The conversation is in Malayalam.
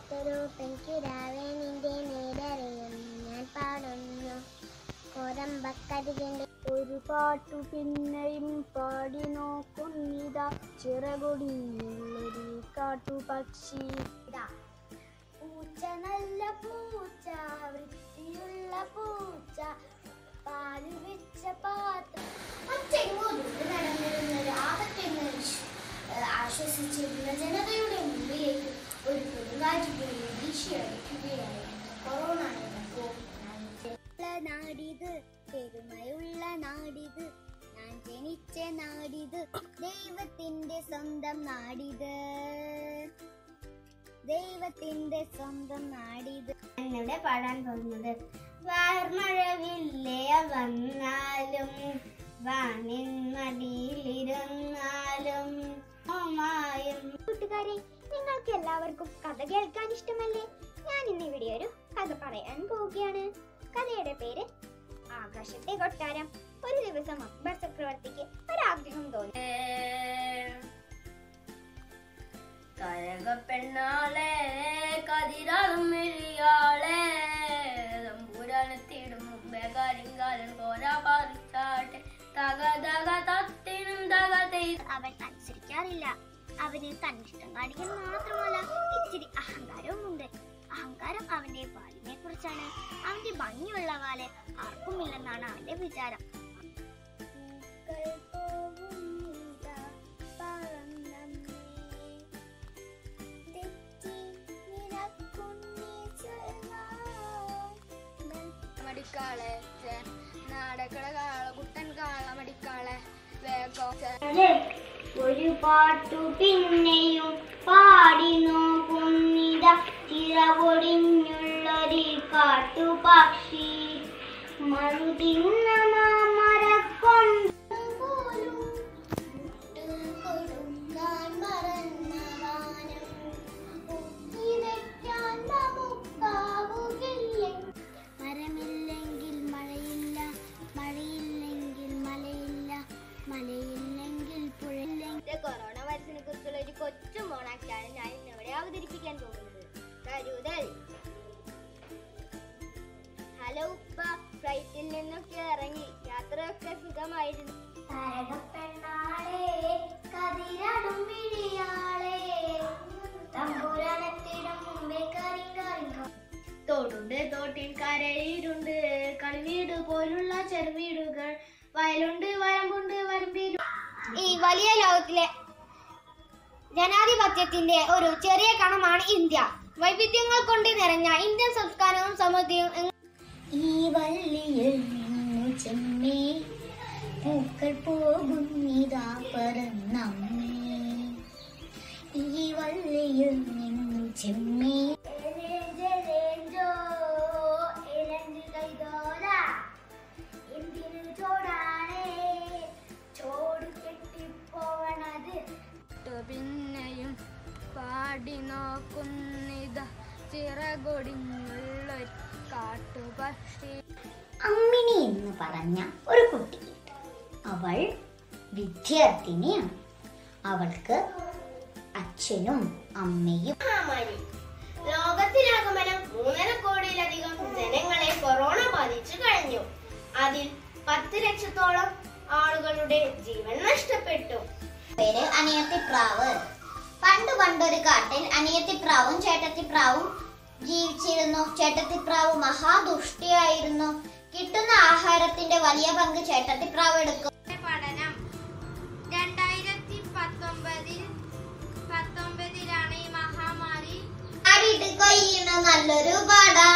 കാത്തൊരു പെൺകിടാവേ നിന്റെ നേരറിയും ഞാൻ പാടുന്നു കോരമ്പക്കരികിന്റെ ഒരു പാട്ടു പിന്നെയും പാടി നോക്കുന്നിതാ ചിറകൊടിയുള്ളൊരു കാട്ടുപക്ഷി പൂച്ച നല്ല പൂച്ച വൃത്തിയുള്ള പൂച്ച പാല് വെച്ച പാത്രം ഒറ്റെങ്ങോട്ട് നടന്നിരുന്നത് ആപത്തെന്ന് ആശ്വസിച്ചിരുന്ന ജനതയുടെ മുമ്പിലേക്ക് ഒരു കൊടുങ്കാറ്റ് വീശിയടിക്കുകയായിരുന്നു കൊറോണ എന്ന കോവിഡ് നാടിത് പെരുമയുള്ള നാടിത് ഞാൻ ജനിച്ച നാടിത് ദൈവത്തിന്റെ സ്വന്തം നാടിത് ദൈവത്തിന്റെ സ്വന്തം നാടിത് എന്നിവിടെ പാടാൻ പോകുന്നത് വാർമഴവില്ലേ വന്നാലും വാനിൻ മടിയിലിരുന്നാലും ഓമായും കൂട്ടുകാരെ നിങ്ങൾക്ക് എല്ലാവർക്കും കഥ കേൾക്കാൻ ഇഷ്ടമല്ലേ ഞാൻ ഇന്ന് ഇവിടെ ഒരു കഥ പറയാൻ പോവുകയാണ് കഥയുടെ പേര് ആകാശത്തെ കൊട്ടാരം ഒരു ദിവസം അക്ബർ ചക്രവർത്തിക്ക് ഒരാഗ്രഹം തോന്നി കരകപ്പെണ്ണാളെ കതിരാളും മെഴിയാളെ തമ്പുരാനെത്തിയിടും മുമ്പേ കരിങ്കാലൻ കോര പറിച്ചാട്ടെ തക തക തത്തിനും തക തെയ് അവൻ അനുസരിക്കാറില്ല അവന് തന്നിഷ്ടം കാണിക്കാൻ മാത്രമല്ല ഇച്ചിരി അഹങ്കാരവുമുണ്ട് അഹങ്കാരം അവന്റെ വാലിനെ കുറിച്ചാണ് അവന്റെ ഭംഗിയുള്ള വാല് ആർക്കുമില്ലെന്നാണ് അവന്റെ വിചാരം മടിക്കാളെ നാടക്കള കാള കുട്ടൻ കാള മടിക്കാളെ വേഗം ഒരു പാട്ടു പിന്നെയും പാടി നോക്കുന്നിത ചിറപൊടിഞ്ഞുള്ളൊരു കാട്ടുപക്ഷി മറുതിന്ന മാമരക്കൊണ്ട പോലും കൊടുക്കാൻ മറന്ന വാനം ഒത്തിവെക്കാൻ നമുക്കാവുകില്ലേ മരമില്ലെങ്കിൽ മഴയില്ല മഴയില്ലെങ്കിൽ മലയില്ല മലയില്ലെങ്കിൽ പുഴയില്ലെങ്കിൽ കൊറോണ വൈറസിനെ കുറിച്ചുള്ള ഒരു കൊച്ചു മോണാക്കിയാണ് ഞാൻ ഇന്നിവിടെ അവതരിപ്പിക്കാൻ പോകുന്നത് കരുതൽ ഹലോ ഉപ്പ ഫ്ലൈറ്റിൽ നിന്നൊക്കെ ഇറങ്ങി യാത്രയൊക്കെ സുഖമായിരുന്നു താരകപ്പെണ്ണാളെ കതിരടും വിളിയാളെ തമ്പുരാനെത്തിടും മുമ്പേ കരിങ്കാരിങ്കം തോടുണ്ട് തോട്ടിൽ കരയിലുണ്ട് കളിവീട് പോലുള്ള ചെറുവീടുകൾ വയലുണ്ട് വരമ്പുണ്ട് വരമ്പിൽ ഈ വലിയ ലോകത്തിലെ ജനാധിപത്യത്തിന്റെ ഒരു ചെറിയ കണമാണ് ഇന്ത്യ വൈവിധ്യങ്ങൾ കൊണ്ട് നിറഞ്ഞ ഇന്ത്യൻ സംസ്കാരവും സമൃദ്ധിയും ഈ വള്ളിയിൽ നിന്നു ചെമ്മേ പൂക്കൾ പോകുന്നിതാ പറന്നമ്മേ ഈ വള്ളിയിൽ നിന്നു ചെമ്മേ എന്തിനു ചോടാണേ ചോട് കെട്ടിപ്പോവണത് പിന്നെയും പാടി നോക്കുന്നിത ചിറകൊടിഞ്ഞുള്ളൊരു കാട്ടുപക്ഷി അമ്മിണി എന്ന് പറഞ്ഞ ഒരു കുട്ടിയുണ്ട് അവൾ വിദ്യാർത്ഥിനിയാണ് അവൾക്ക് അച്ഛനും അമ്മയും മഹാമാരി ലോകത്തിലാകമനം മൂന്നര കോടിയിലധികം ജനങ്ങളെ കൊറോണ ബാധിച്ചു കഴിഞ്ഞു അതിൽ പത്ത് ലക്ഷത്തോളം ആളുകളുടെ ജീവൻ നഷ്ടപ്പെട്ടു പേര് അനിയത്തിപ്രാവ് പണ്ട് പണ്ടൊരു കാട്ടിൽ അനിയത്തിപ്രാവും ചേട്ടത്തിപ്രാവും ജീവിച്ചിരുന്നു ചേട്ടത്തിപ്രാവ് മഹാദുഷ്ടിയായിരുന്നു കിട്ടുന്ന ആഹാരത്തിന്റെ വലിയ പങ്ക് ചേട്ടത്തിപ്രാവ് എടുക്കും പഠനം രണ്ടായിരത്തി പത്തൊമ്പതിൽ പത്തൊമ്പതിലാണ് ഈ മഹാമാരി ആടിയിട്ട് കൊയ്യണ നല്ലൊരു പാടാ